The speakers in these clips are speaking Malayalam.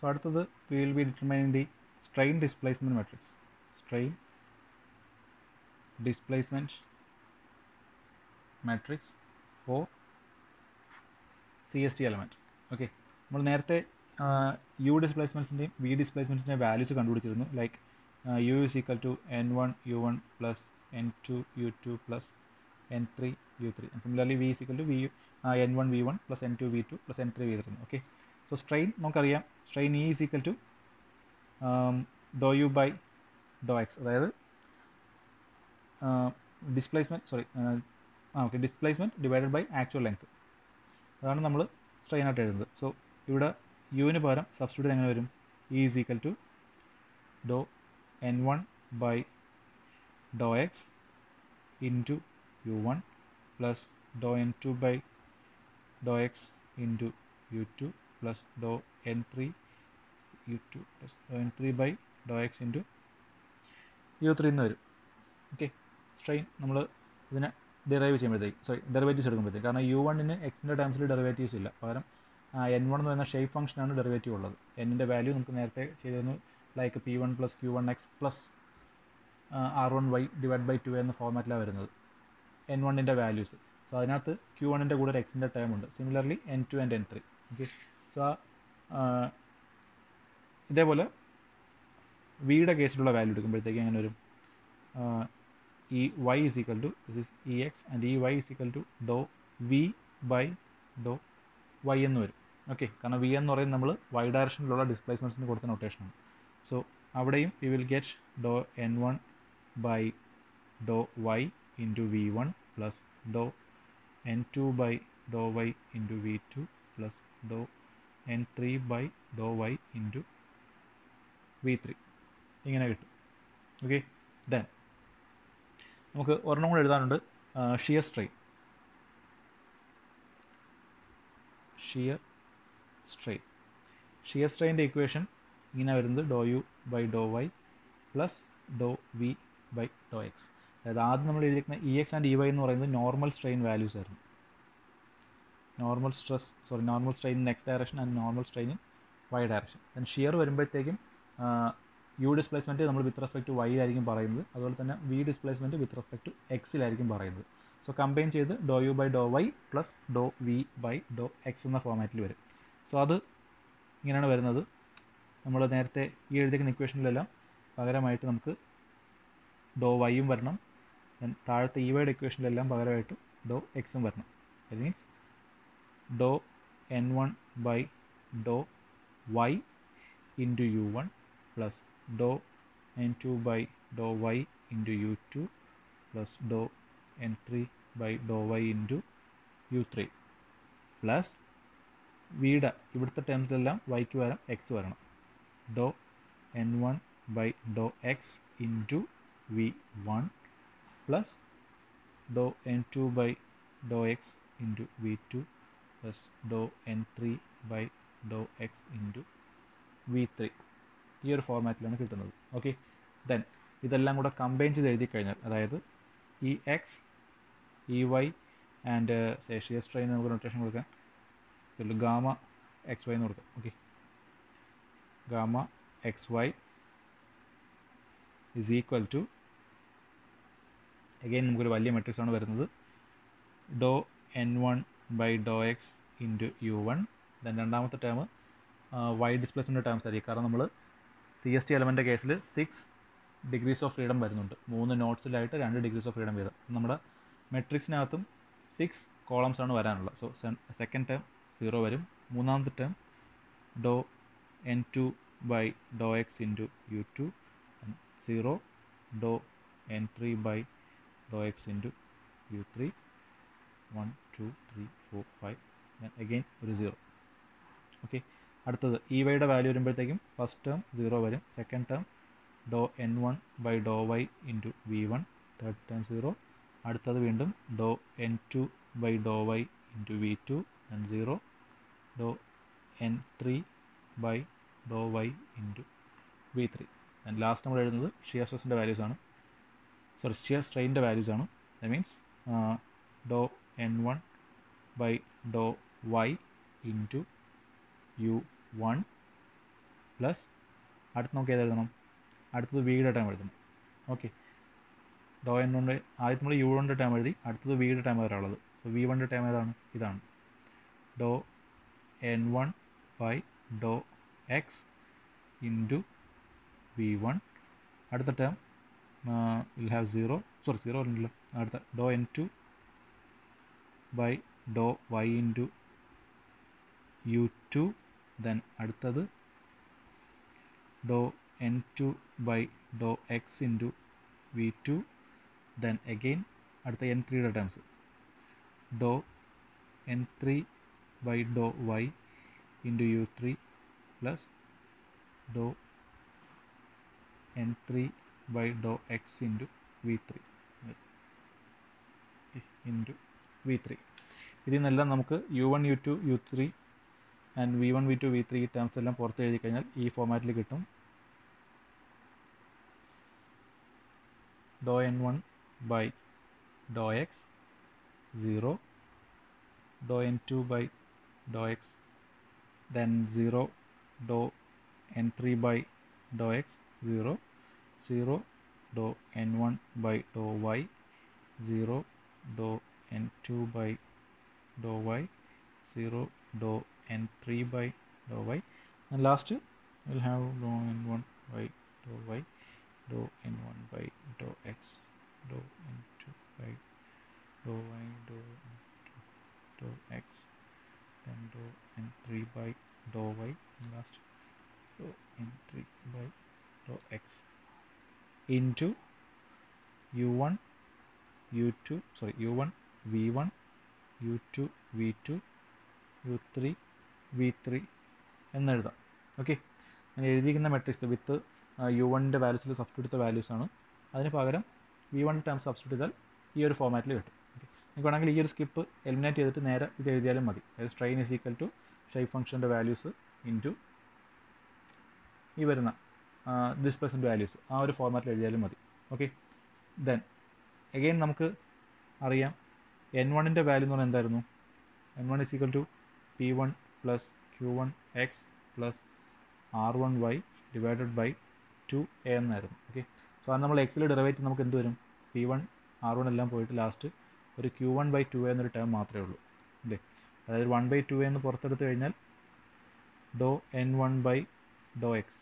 അടുത്തത് we will be determining the strain displacement matrix strain displacement matrix for C S T element okay നമ്മൾ നേരത്തെ യു ഡിസ്പ്ലേസ്മെൻറ്റ്സിൻ്റെയും വി ഡിസ്പ്ലേസ്മെൻറ്റ്സിൻ്റെയും വാല്യൂസ് കണ്ടുപിടിച്ചിരുന്നു like U is equal to N one U one plus N two U two plus N three U three similarly V is equal to V N one V one plus N two V two plus N three V three okay so strain നമുക്കറിയാം strain E is equal to do U by Dr X അതായത് displacement sorry ah okay displacement divided by actual length അതാണ് നമ്മൾ സ്ട്രെയിൻ ആയിട്ട് എഴുതുന്നത് സോ ഇവിടെ യുവിന് പകരം സബ്സ്റ്റിറ്റ്യൂട്ട് എങ്ങനെ വരും E is equal to do N one by Dr X into U one plus Dr N two by Dr X into U two plus Dr N three U two plus Dr N three by Dr X into U three എന്ന് വരും ഓക്കെ സ്ട്രെയിൻ നമ്മൾ ഇതിനെ ഡിറൈവ് ചെയ്യുമ്പോഴത്തേക്ക് സോറി ഡെറിവേറ്റീവ്സ് എടുക്കുമ്പോഴത്തേക്ക് കാരണം യു വണ്ണിന് എക്സിൻ്റെ ടേംസിൽ ഡെറിവേറ്റീവ്സ് ഇല്ല പകരം എൻ വൺ എന്ന് പറയുന്ന ഷേപ്പ് ഫംഗ്ഷനാണ് ഡെറിവേറ്റീവ് ഉള്ളത് എന്നിൻ്റെ വാല്യൂ നമുക്ക് നേരത്തെ ചെയ്തിരുന്നു like P one plus Q one X plus R one Y divide by two എന്ന ഫോർമാറ്റിലാണ് വരുന്നത് എൻ വണ്ണിൻ്റെ വാല്യൂസ് സോ അതിനകത്ത് ക്യൂ വണ്ണിൻ്റെ കൂടെ ഒരു എക്സിൻ്റെ ടേം ഉണ്ട് similarly N two and N three okay so ah ഇതേപോലെ വിയുടെ കേസിലുള്ള വാല്യൂ എടുക്കുമ്പോഴത്തേക്ക് എങ്ങനെ വരും E Y is equal to this is E X and E Y is equal to do V by Dr Y എന്ന് വരും ഓക്കെ കാരണം വി എന്ന് പറയുന്നത് നമ്മൾ വൈ ഡയറക്ഷനിലുള്ള ഡിസ്പ്ലേസ്മെൻറ്റ്സിന് കൊടുത്ത നൊട്ടേഷനാണ് സോ അവിടെയും we will get do N one by Dr Y into V one plus Dr N two by Dr Y into V two plus Dr N three by Dr Y into V three ഇങ്ങനെ കിട്ടും ഓക്കെ ദെൻ നമുക്ക് ഒരെണ്ണം കൂടെ എഴുതാനുണ്ട് shear strain shear strain shear സ്ട്രെയിൻ്റെ ഇക്വേഷൻ ഇങ്ങനെ വരുന്നത് do U by Dr Y plus do V by Dr X അതായത് ആദ്യം നമ്മൾ എഴുതിയിരിക്കുന്ന E X and E Y എന്ന് പറയുന്നത് നോർമൽ സ്ട്രെയിൻ വാല്യൂസ് ആയിരുന്നു normal stress sorry normal strain in X direction and normal strain in Y direction then shear വരുമ്പോഴത്തേക്കും യു ഡിസ്പ്ലേസ്മെൻറ്റ് നമ്മൾ വിത്ത് റെസ്പെക്ട് ടു വൈ ആയിരിക്കും പറയുന്നത് അതുപോലെ തന്നെ V displacement with respect to എക്സിലായിരിക്കും പറയുന്നത് സോ കമ്പൈൻ ചെയ്ത് do U by Dr Y plus do V by Dr X എന്ന ഫോമാറ്റിൽ വരും സോ അത് ഇങ്ങനെയാണ് വരുന്നത് നമ്മൾ നേരത്തെ ഈ എഴുതിയിരിക്കുന്ന ഇക്വേഷനിലെല്ലാം പകരമായിട്ട് നമുക്ക് ഡോ വൈയും വരണം താഴത്തെ ഇ വൈയുടെ ഇക്വേഷനിലെല്ലാം പകരമായിട്ട് ഡോ എക്സും വരണം that means Dr N one by Dr Y into U one plus Dr N two by Dr Y into U two plus Dr N three by Dr Y into U three plus വിയുടെ ഇവിടുത്തെ ടേംസിലെല്ലാം വൈക്ക് വരാം എക്സ് വരണം do N one by Dr X into V one plus Dr N two by Dr X into V two plus Dr N three by Dr X into V three ഈ ഒരു ഫോർമാറ്റിലാണ് കിട്ടുന്നത് ഓക്കെ ദെൻ ഇതെല്ലാം കൂടെ കമ്പൈൻ ചെയ്ത് എഴുതി കഴിഞ്ഞാൽ അതായത് E X E Y and shear strain നമുക്ക് നൊട്ടേഷൻ കൊടുക്കാം ഗാമ എക്സ് വൈ എന്ന് കൊടുക്കാം okay gamma X Y is equal to again നമുക്കൊരു വലിയ മെട്രിക്സ് ആണ് വരുന്നത് ഡോ N one by Dr X into U one then രണ്ടാമത്തെ ടേം വൈ ഡിസ്പ്ലേസ്മെൻറ്റ് ടേംസ് ആയിരിക്കും കാരണം നമ്മൾ സി എസ് ടി എലമെൻ്റെ കേസിൽ സിക്സ് ഡിഗ്രീസ് ഓഫ് ഫ്രീഡം വരുന്നുണ്ട് മൂന്ന് നോട്ട്സിലായിട്ട് രണ്ട് ഡിഗ്രീസ് ഓഫ് ഫ്രീഡം വീതം നമ്മുടെ മെട്രിക്സിനകത്തും സിക്സ് കോളംസ് ആണ് വരാനുള്ളത് സോ സെക്കൻഡ് ടേം സീറോ വരും മൂന്നാമത്തെ ടേം ഡോ N two by Dr X into U two zero ഡോ N three by Dr X into U three one two three four five again ഒരു സീറോ ഓക്കെ അടുത്തത് ഇ വൈയുടെ വാല്യൂ വരുമ്പോഴത്തേക്കും ഫസ്റ്റ് ടേം സീറോ വരും സെക്കൻഡ് ടേം ഡോ N one by Dr Y into V one third term zero അടുത്തത് വീണ്ടും ഡോ N two by Dr Y into V two and zero ഡോ N three by Dr Y into V three and last നമ്മൾ എഴുതുന്നത് ഷിയർ സ്ട്രെസ്സിൻ്റെ വാല്യൂസ് ആണ് സോറി ഷിയർ സ്ട്രെയിൻ്റെ വാല്യൂസ് ആണ് the means Dr N one by Dr Y into U one plus അടുത്ത് നമുക്ക് ഏത് എഴുതണം അടുത്തത് വിയുടെ ടൈം എഴുതണം ഓക്കെ ഡോ എൻ കൊണ്ട് ആദ്യം നമ്മൾ യു കൊണ്ട് ടൈം എഴുതി അടുത്തത് വിയുടെ ടൈം വരാനുള്ളത് സോ വി വണ്ണിൻ്റെ ടൈം ഏതാണ് ഇതാണ് ഡോ N one by Dr X into V one അടുത്ത term will have zero sorry zero അല്ലല്ലോ അടുത്ത ഡോ N two by Dr Y into U two then അടുത്തത് ഡോ N two by Dr X into V two then again അടുത്ത എൻ ത്രീയുടെ ടേംസ് ഡോ N three by Dr Y into U three plus Dr N three by Dr X into V three into V three ഇതിൽ നിന്നെല്ലാം നമുക്ക് U one U two U three and V one V two V three ഈ ടേംസ് എല്ലാം പുറത്ത് എഴുതി കഴിഞ്ഞാൽ ഈ ഫോമാറ്റിൽ കിട്ടും ഡോ N one by Dr X zero ഡോ N two by Dr X then zero ഡോ N three by Dr X zero zero ഡോ N one by Dr Y zero ഡോ N two by Dr Y zero ഡോ n3 by dou y and last we'll have dou n1 by dou y dou n1 by dou x dou n2 by dou y dou n2 dou x then dou n3 by dou y and last dou n3 by dou x into u1 u2 sorry u1 v1 u2 v2 u3 V three എന്നെഴുതാം ഓക്കെ ഞാൻ എഴുതിയിരിക്കുന്ന മെട്രിക്സ് വിത്ത് യു വണ്ണിൻ്റെ വാല്യൂസിൽ സബ്സ്റ്റിറ്റ്യൂട്ട് ചെയ്ത വാല്യൂസ് ആണ് അതിന് പകരം വി വൺ ടേം സബ്സ്റ്റിറ്റ്യൂട്ട് ചെയ്താൽ ഈ ഒരു ഫോമാറ്റിൽ കിട്ടും ഓക്കെ നിങ്ങൾക്ക് വേണമെങ്കിൽ ഈ ഒരു സ്കിപ്പ് എലിമിനേറ്റ് ചെയ്തിട്ട് നേരെ ഇത് എഴുതിയാലും മതി അതായത് strain is equal to shape ഫംഗ്ഷൻ്റെ വാല്യൂസ് ഇൻറ്റു ഈ വരുന്ന ഡിസ്പ്ലേസ്മെൻറ്റ് വാല്യൂസ് ആ ഒരു ഫോമാറ്റിൽ എഴുതിയാലും മതി ഓക്കെ ദെൻ എഗെയിൻ നമുക്ക് അറിയാം എൻ വണ്ണിൻ്റെ വാല്യൂ എന്ന് പറഞ്ഞാൽ എന്തായിരുന്നു N one is equal to P one plus Q one X plus R one Y divided by two A എന്നായിരുന്നു ഓക്കെ സോ അത് നമ്മൾ എക്സിൽ ഡെറിവേറ്റ് നമുക്ക് എന്ത് വരും പി വൺ ആർ വൺ എല്ലാം പോയിട്ട് ലാസ്റ്റ് ഒരു Q one by two A എന്നൊരു ടേം മാത്രമേ ഉള്ളൂ അല്ലേ അതായത് വൺ ബൈ ടു എന്ന് പുറത്തെടുത്ത് കഴിഞ്ഞാൽ ഡോ N one by Dr X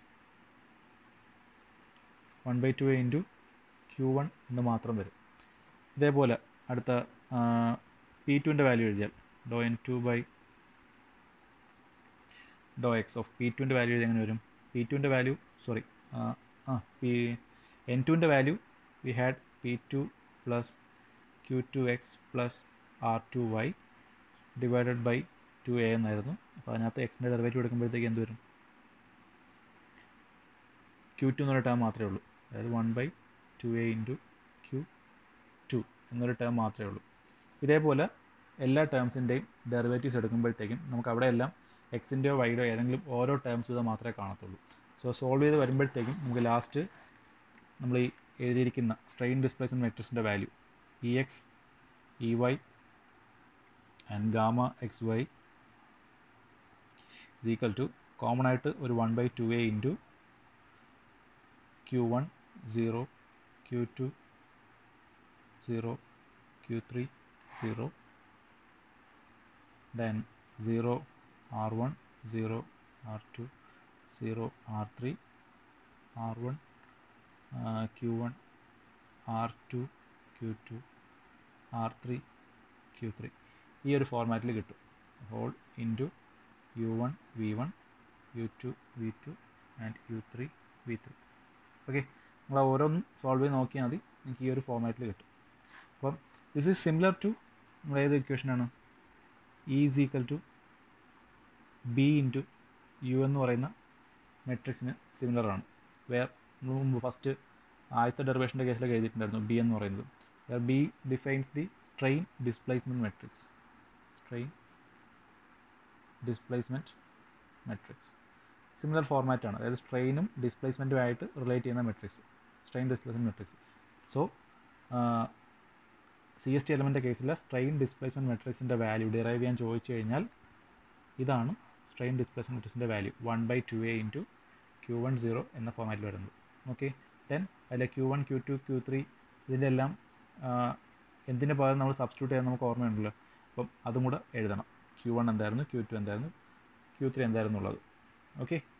one by two A into Q one എന്ന് മാത്രം വരും ഇതേപോലെ അടുത്ത പി ടുവിൻ്റെ വാല്യൂ എഴുതിയാൽ ഡോ N two by Dr X of P ടുവിൻ്റെ വാല്യൂ എങ്ങനെ വരും പി ടുവിൻ്റെ വാല്യൂ സോറി ആ പി എൻ ടുവിൻ്റെ value we had P two plus Q two X plus R two Y divided by two A എന്നായിരുന്നു അപ്പോൾ അതിനകത്ത് എക്സിൻ്റെ ഡെറിവേറ്റീവ് എടുക്കുമ്പോഴത്തേക്ക് എന്ത് വരും ക്യു ടു എന്നൊരു ടേം മാത്രമേ ഉള്ളൂ അതായത് one by two A into Q two എന്നൊരു ടേം മാത്രമേ ഉള്ളൂ ഇതേപോലെ എല്ലാ ടേംസിൻ്റെയും ഡെറിവേറ്റീവ്സ് എടുക്കുമ്പോഴത്തേക്കും നമുക്ക് അവിടെയെല്ലാം എക്സിൻ്റെയോ വൈഡോ ഏതെങ്കിലും ഓരോ ടേംസ് ചെയ്താൽ മാത്രമേ കാണത്തുള്ളൂ സോ സോൾവ് ചെയ്ത് വരുമ്പോഴത്തേക്കും നമുക്ക് ലാസ്റ്റ് നമ്മൾ ഈ എഴുതിയിരിക്കുന്ന സ്ട്രെയിൻ ഡിസ്പ്ലേസ്മെൻറ്റ് മെട്രിക്സിൻ്റെ value E X E Y and gamma X Y is equal to common ആയിട്ട് ഒരു one by two A into Q one zero Q two zero Q three zero then 0 r1 0 r2 0 r3 r1 uh, q1 r2 q2 r3 q3 ഈ ഒരു ഫോർമാറ്റിൽ കിട്ടും whole into U one V one U two V two and U three V three okay നിങ്ങൾ ഓരോന്നും സോൾവ് ചെയ്ത് നോക്കിയാൽ മതി നിങ്ങൾക്ക് ഈ ഒരു ഫോർമാറ്റിൽ കിട്ടും അപ്പം ദിസ് ഈസ് സിമിലർ ടു നമ്മൾ ഏത് ഇക്വേഷനാണ് E is equal to B into U എന്ന് പറയുന്ന മെട്രിക്സിന് സിമിലർ ആണ് വേർ മുമ്പ് ഫസ്റ്റ് ആദ്യത്തെ ഡെറിവേഷൻ്റെ കേസിലൊക്കെ എഴുതിയിട്ടുണ്ടായിരുന്നു ബി എന്ന് പറയുന്നത് where B defines the strain displacement matrix strain displacement matrix similar format ആണ് അതായത് സ്ട്രെയിനും ഡിസ്പ്ലേസ്മെൻറ്റും ആയിട്ട് റിലേറ്റ് ചെയ്യുന്ന matrix strain displacement matrix so C S T എലമെൻ്റെ കേസിൽ സ്ട്രെയിൻ ഡിസ്പ്ലേസ്മെൻറ്റ് മെട്രിക്സിൻ്റെ വാല്യൂ ഡിറൈവ് ചെയ്യാൻ ചോദിച്ചു കഴിഞ്ഞാൽ ഇതാണ് സ്ട്രെയിൻ ഡിസ്പ്ലേസ്മെൻറ്റ് മെട്രിക്സിൻ്റെ value one by two A into Q one zero എന്ന ഫോമാറ്റിൽ വരുന്നത് ഓക്കെ ദെൻ അതിലെ Q one Q two Q three ഇതിൻ്റെ എല്ലാം എന്തിന് പകരം നമ്മൾ സബ്സ്റ്റിറ്റ്യൂട്ട് ചെയ്യാൻ നമുക്ക് ഓർമ്മയുണ്ടല്ലോ അപ്പം അതും കൂടെ എഴുതണം ക്യൂ വൺ എന്തായിരുന്നു ക്യൂ ടു എന്തായിരുന്നു ക്യൂ ത്രീ എന്തായിരുന്നു ഉള്ളത് ഓക്കെ